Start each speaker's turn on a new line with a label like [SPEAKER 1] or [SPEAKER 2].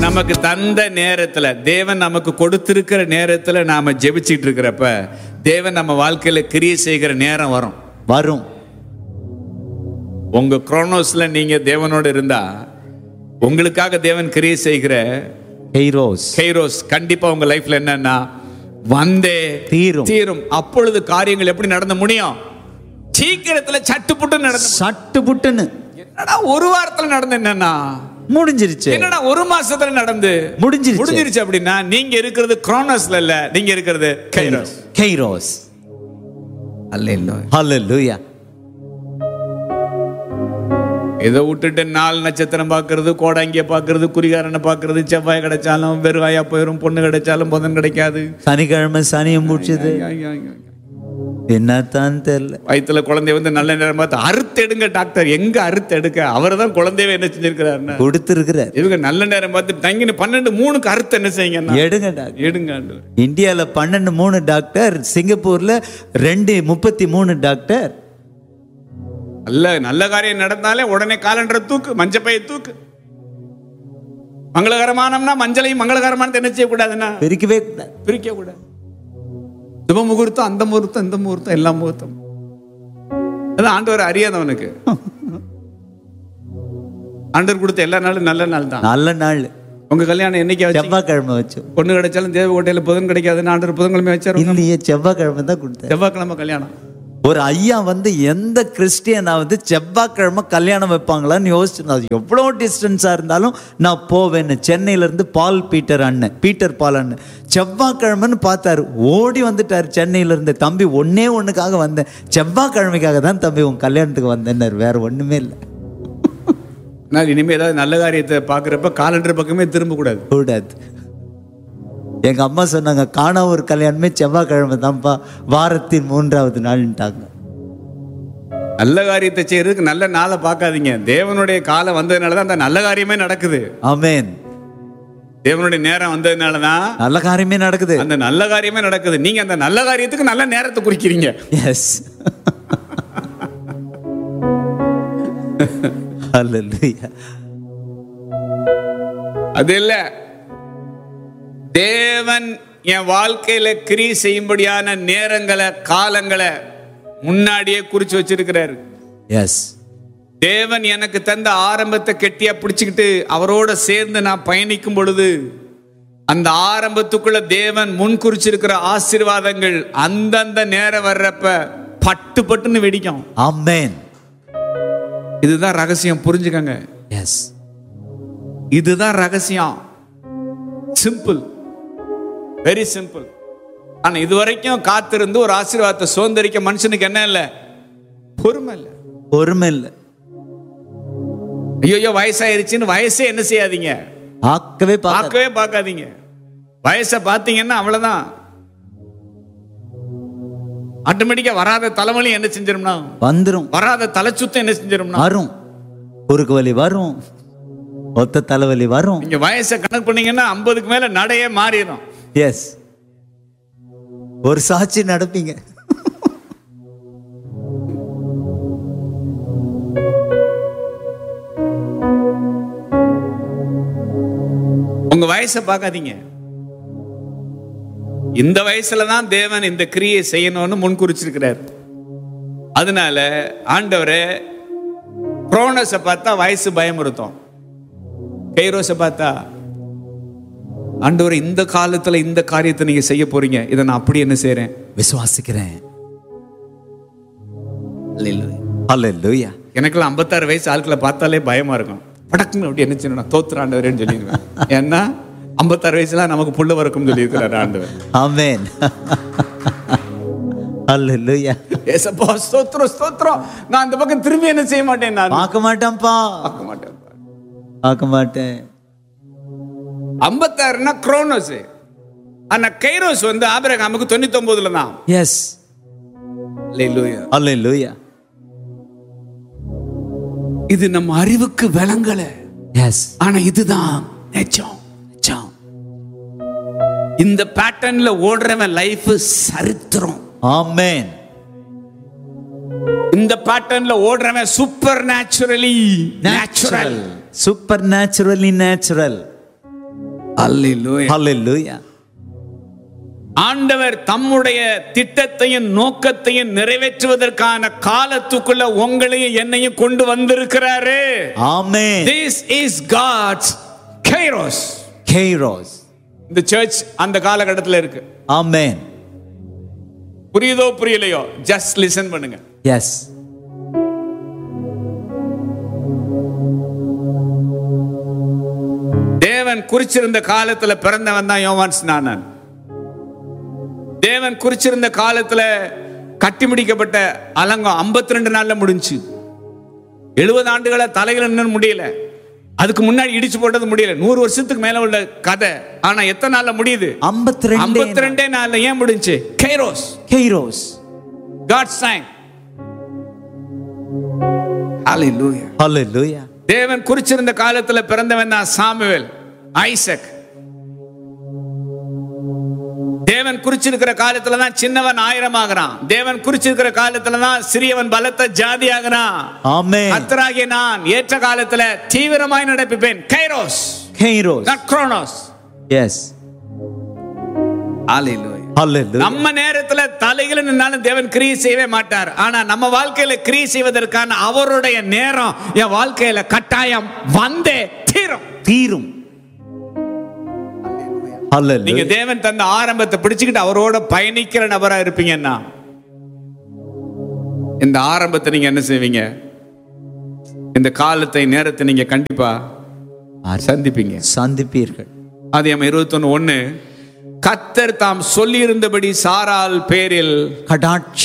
[SPEAKER 1] நமக்கு தந்த நேரத்துல தேவன் நமக்கு கொடுத்திருக்கிற நேரத்துல நாம ஜெபிச்சிட்டு இருக்கிறப்ப தேவன் நம்ம வாழ்க்கையில கிரியை செய்கிற நேரம் வரும்
[SPEAKER 2] வரும்
[SPEAKER 1] உங்க குரோனோஸ்ல நீங்க தேவனோடு இருந்தா உங்களுக்காக தேவன் கிரியை செய்கிற
[SPEAKER 2] ஹெய்ரோஸ்
[SPEAKER 1] கைரோஸ் கண்டிப்பா உங்க லைஃப்ல என்னன்னா வந்தே
[SPEAKER 2] தீரும்.
[SPEAKER 1] தீரும் அப்பொழுது காரியங்கள் எப்படி நடந்து முடியும் சீக்கிரத்துல சட்டுப்புட்டு நடந்து
[SPEAKER 2] சட்டு புட்டுன்னு
[SPEAKER 1] என்னடா ஒரு வாரத்துல நடந்து என்னன்னா
[SPEAKER 2] முடிஞ்சிருச்சு
[SPEAKER 1] என்னடா ஒரு மாசத்துல நடந்து
[SPEAKER 2] முடிஞ்சிருச்சு.
[SPEAKER 1] முடிஞ்சிருச்சு அப்படின்னா நீங்க இருக்கிறது குரோனோஸ்ல இல்ல நீங்க இருக்கிறது கைரோஸ்
[SPEAKER 2] ஹெய்ரோஸ்
[SPEAKER 1] அல்ல
[SPEAKER 2] ஹalleluya
[SPEAKER 1] இதை விட்டுட்டு நாலு நட்சத்திரம் பார்க்கறது கோடாங்கிய பார்க்கறது குறிகாரனை பார்க்கறது செவ்வாய் கிடைச்சாலும் வெறுவாயா போயிடும் பொண்ணு கிடைச்சாலும் புதன் கிடைக்காது
[SPEAKER 2] சனிக்கிழமை சனியும் முடிச்சது என்னத்தான் தெரியல
[SPEAKER 1] வயித்துல குழந்தை வந்து நல்ல நேரம் பார்த்து அறுத்து எடுங்க டாக்டர் எங்க அறுத்து எடுக்க அவர் தான் குழந்தையவே என்ன செஞ்சிருக்கிறாருன்னா
[SPEAKER 2] கொடுத்துருக்கிறார்
[SPEAKER 1] இவங்க நல்ல நேரம் பார்த்து தங்கின பன்னெண்டு மூணுக்கு அறுத்து என்ன செய்யுங்கன்னா
[SPEAKER 2] எடுங்க டாக்டர்
[SPEAKER 1] எடுங்க ஆண்டவரே.
[SPEAKER 2] இந்தியால பன்னெண்டு மூணு டாக்டர் சிங்கப்பூர்ல ரெண்டு முப்பத்தி மூணு டாக்டர்
[SPEAKER 1] நல்ல நல்ல காரியம் நடந்தாலே உடனே காலண்டரை தூக்கு மஞ்சப்பையை தூக்கு மங்களகரமானம்னா மஞ்சளையும் மங்களகரமானது என்ன செய்யக்கூடாதுன்னா
[SPEAKER 2] பிரிக்கவே கூடாது
[SPEAKER 1] பிரிக்க கூடாது சுப முகூர்த்தம் அந்த முகூர்த்தம் இந்த முகூர்த்தம் எல்லா முகூர்த்தம் அதான் ஆண்டவர் அறியாதவனுக்கு ஆண்டவர் கொடுத்த எல்லா நாளும் நல்ல நாள் தான்
[SPEAKER 2] நல்ல நாள்
[SPEAKER 1] உங்க கல்யாணம் என்னைக்கு வச்சு
[SPEAKER 2] செவ்வாய்க்கிழமை வச்சோம்
[SPEAKER 1] பொண்ணு கிடைச்சாலும் தேவகோட்டையில புதன் கிடைக்காதுன்னு ஆண்டவர் புதன்கிழமை வச்சாரு
[SPEAKER 2] இல்லையே செவ்வாய்க்கிழமை தான் கொடுத்தார்
[SPEAKER 1] செவ்வாய்க்கிழமை கல்யாணம்
[SPEAKER 2] ஒரு ஐயா வந்து எந்த கிறிஸ்டியனாவது செவ்வாய்க்கிழமை கல்யாணம் வைப்பாங்களான்னு யோசிச்சிருந்தா அது எவ்வளோ டிஸ்டன்ஸாக இருந்தாலும் நான் போவேன்னு சென்னையிலேருந்து பால் பீட்டர் அண்ணன் பீட்டர் பால் அண்ணன் செவ்வாய்க்கிழமைன்னு பார்த்தாரு ஓடி வந்துட்டார் சென்னையிலேருந்து தம்பி ஒன்னே ஒன்றுக்காக வந்தேன் செவ்வாய்க்கிழமைக்காக தான் தம்பி உன் கல்யாணத்துக்கு வந்தேன்னாரு வேற ஒன்றுமே இல்லை
[SPEAKER 1] ஆனால் இனிமே ஏதாவது நல்ல காரியத்தை பார்க்குறப்ப காலண்டர் பக்கமே திரும்ப கூடாது
[SPEAKER 2] கூடாது எங்க அம்மா சொன்னாங்க காணா ஒரு கல்யாணமே செவ்வாய்க்கிழமை தான்ப்பா வாரத்தின் மூன்றாவது நாள்ன்ட்டாங்க
[SPEAKER 1] நல்ல காரியத்தை செய்யறதுக்கு நல்ல நாளை பார்க்காதீங்க தேவனுடைய காலம் வந்ததுனால தான் அந்த நல்ல காரியமே நடக்குது
[SPEAKER 2] ஆமென்
[SPEAKER 1] தேவனுடைய நேரம் வந்ததுனால தான்
[SPEAKER 2] நல்ல காரியமே நடக்குது
[SPEAKER 1] அந்த நல்ல காரியமே நடக்குது நீங்க அந்த நல்ல காரியத்துக்கு நல்ல நேரத்தை குறிக்கிறீங்க
[SPEAKER 2] எஸ் ஹalleluya
[SPEAKER 1] அது இல்ல தேவன் என் வாழ்க்கையில கிரி செய்யும்படியான நேரங்களை காலங்களை முன்னாடியே குறிச்சு வச்சிருக்கிறாரு
[SPEAKER 2] எஸ்
[SPEAKER 1] தேவன் எனக்கு தந்த ஆரம்பத்தை கெட்டியா பிடிச்சுக்கிட்டு அவரோட சேர்ந்து நான் பயணிக்கும் பொழுது அந்த ஆரம்பத்துக்குள்ள தேவன் முன் குறிச்சிருக்கிற ஆசீர்வாதங்கள் அந்தந்த நேரம் வர்றப்ப பட்டு பட்டுன்னு வெடிக்கும்
[SPEAKER 2] ஆமென்
[SPEAKER 1] இதுதான் ரகசியம் புரிஞ்சுக்கங்க
[SPEAKER 2] எஸ்
[SPEAKER 1] இதுதான் ரகசியம் சிம்பிள் வெரி சிம்பிள் ஆனா இது வரைக்கும் காத்திருந்து ஒரு ஆசீர்வாதத்தை சுதந்திரிக்க மனுஷனுக்கு என்ன இல்லை பொறுமை இல்லை
[SPEAKER 2] பொறுமை இல்லை
[SPEAKER 1] ஐயோ வயசாயிருச்சுன்னு வயசே என்ன செய்யாதீங்க
[SPEAKER 2] பார்க்கவே பார்க்க
[SPEAKER 1] பார்க்கவே பார்க்காதீங்க வயசை பார்த்தீங்கன்னா அவ்வளவுதான் ஆட்டோமேட்டிக்கா வராத தலைவலி என்ன செஞ்சிரும்னா
[SPEAKER 2] வந்துரும்
[SPEAKER 1] வராத தலைச்சுத்தம் என்ன செஞ்சிரும்னா
[SPEAKER 2] வரும் குறுக்கு வலி வரும் ஒத்த தலைவலி வரும்
[SPEAKER 1] நீங்க வயசை கணக்கு பண்ணீங்கன்னா ஐம்பதுக்கு மேல நடையே மாறிடும்
[SPEAKER 2] எஸ் ஒரு சாட்சி நடப்பீங்க
[SPEAKER 1] உங்க வயசை பார்க்காதீங்க இந்த வயசுல தான் தேவன் இந்த கிரியை செய்யணும்னு முன்குறிச்சிருக்கிறார் அதனால ஆண்டவரே குரோனஸை பார்த்தா வயசு பயமுறுத்தும் கைரோஸை பார்த்தா ஆண்டவரே இந்த காலத்துல இந்த காரியத்தை நீங்க செய்ய போறீங்க இதை நான் அப்படி என்ன செய்றேன்
[SPEAKER 2] விசுவாசிக்கிறேன் ஹalleluya
[SPEAKER 1] எனக்கெல்லாம் ஐம்பத்தாறு வயசு ஆட்களை பார்த்தாலே பயமா இருக்கும் படக்குன்னு அப்படி என்ன செய்யணும் தோத்துற ஆண்டவரேன்னு சொல்லிடுவேன் ஏன்னா ஐம்பத்தாறு வயசுல நமக்கு புள்ள வரக்கும்னு சொல்லியிருக்கிறார் ஆண்டவர்
[SPEAKER 2] ஆமென் ஹalleluya
[SPEAKER 1] ஏசப்பா ஸ்தோத்திரம் ஸ்தோத்திரம் நான் அந்த பக்கம் திரும்பி என்ன செய்ய மாட்டேன் நான்
[SPEAKER 2] பார்க்க மாட்டான்ப்பா
[SPEAKER 1] பார்க்க மாட்டேன்
[SPEAKER 2] பார்க்க மாட்டேன்
[SPEAKER 1] ஐம்பத்தாறுனா குரோனோஸ் ஆனா கைரோஸ் வந்து ஆபிரகாமுக்கு தொண்ணூத்தி ஒன்பதுல தான்
[SPEAKER 2] எஸ்
[SPEAKER 1] அல்லேலூயா.
[SPEAKER 2] ஹalleluya
[SPEAKER 1] இது நம்ம அறிவுக்கு விளங்கல
[SPEAKER 2] எஸ்
[SPEAKER 1] ஆனா இதுதான் நிஜம் நிஜம் இந்த பேட்டர்ன்ல ஓடுறவன் லைஃப் சரித்திரம்
[SPEAKER 2] ஆமென்
[SPEAKER 1] இந்த பேட்டர்ன்ல ஓடுறவன் super naturally natural
[SPEAKER 2] super naturally natural
[SPEAKER 1] அல்லேலூயா
[SPEAKER 2] ஹalleluya
[SPEAKER 1] ஆண்டவர் தம்முடைய திட்டத்தையும் நோக்கத்தையும் நிறைவேற்றுவதற்கான காலத்துக்குள்ள உங்களையும் என்னையும் கொண்டு வந்திருக்கிறாரு
[SPEAKER 2] ஆமென்
[SPEAKER 1] this is God's kairos
[SPEAKER 2] kairos
[SPEAKER 1] இந்த சர்ச் அந்த காலகட்டத்தில் இருக்கு
[SPEAKER 2] ஆமென்
[SPEAKER 1] புரியுதோ புரியலையோ ஜஸ்ட் லிசன் பண்ணுங்க
[SPEAKER 2] எஸ்
[SPEAKER 1] தேவன் குறிச்சிருந்த காலத்துல பிறந்தவன் தான் யோவான் ஸ்நானன் தேவன் குறிச்சிருந்த காலத்துல கட்டி முடிக்கப்பட்ட அலங்கம் 52 ரெண்டு நாள்ல முடிஞ்சு எழுபது ஆண்டுகள தலைகள் இன்னும் முடியல அதுக்கு முன்னாடி இடிச்சு போட்டது முடியல நூறு வருஷத்துக்கு மேல உள்ள கதை ஆனா எத்தனை நாள்ல முடியுது
[SPEAKER 2] 52
[SPEAKER 1] 52 ரெண்டே நாள்ல ஏன் முடிஞ்சு கைரோஸ்
[SPEAKER 2] கைரோஸ்
[SPEAKER 1] காட் சைன் ஹalleluya
[SPEAKER 2] ஹalleluya
[SPEAKER 1] தேவன் குறிச்சிருந்த காலத்துல பிறந்தவன் தான் சாமுவேல் ஐசக் தேவன் குறிச்சிருக்கிற காலத்துல தான் சின்னவன் ஆயிரம் ஆகிறான் தேவன் குறிச்சிருக்கிற காலத்துல தான் சிறியவன் பலத்த ஜாதி ஆகிறான்
[SPEAKER 2] ஆமென்
[SPEAKER 1] கத்தராகிய நான் ஏற்ற காலத்துல தீவிரமாய் நடப்பிப்பேன் kairos
[SPEAKER 2] kairos
[SPEAKER 1] not chronos
[SPEAKER 2] yes
[SPEAKER 1] ஹalleluya
[SPEAKER 2] ஹalleluya
[SPEAKER 1] நம்ம நேரத்துல தலைகள் நின்னாலும் தேவன் கிரியை செய்யவே மாட்டார் ஆனா நம்ம வாழ்க்கையில கிரியை செய்வதற்கான அவருடைய நேரம் என் வாழ்க்கையில கட்டாயம் வந்தே தீரும்
[SPEAKER 2] தீரும் ஹalleluya
[SPEAKER 1] நீங்க தேவன் தந்த ஆரம்பத்தை பிடிச்சுக்கிட்டு அவரோட பயணிக்கிற நபரா இருப்பீங்கன்னா இந்த ஆரம்பத்தை நீங்க என்ன செய்வீங்க இந்த காலத்தை நேரத்தை நீங்க கண்டிப்பா சந்திப்பீங்க
[SPEAKER 2] சந்திப்பீர்கள்
[SPEAKER 1] அது நம்ம இருபத்தொன்னு ஒண்ணு கத்தர் தாம் சொல்லியிருந்தபடி சாரால் பேரில்
[SPEAKER 2] கடாட்சி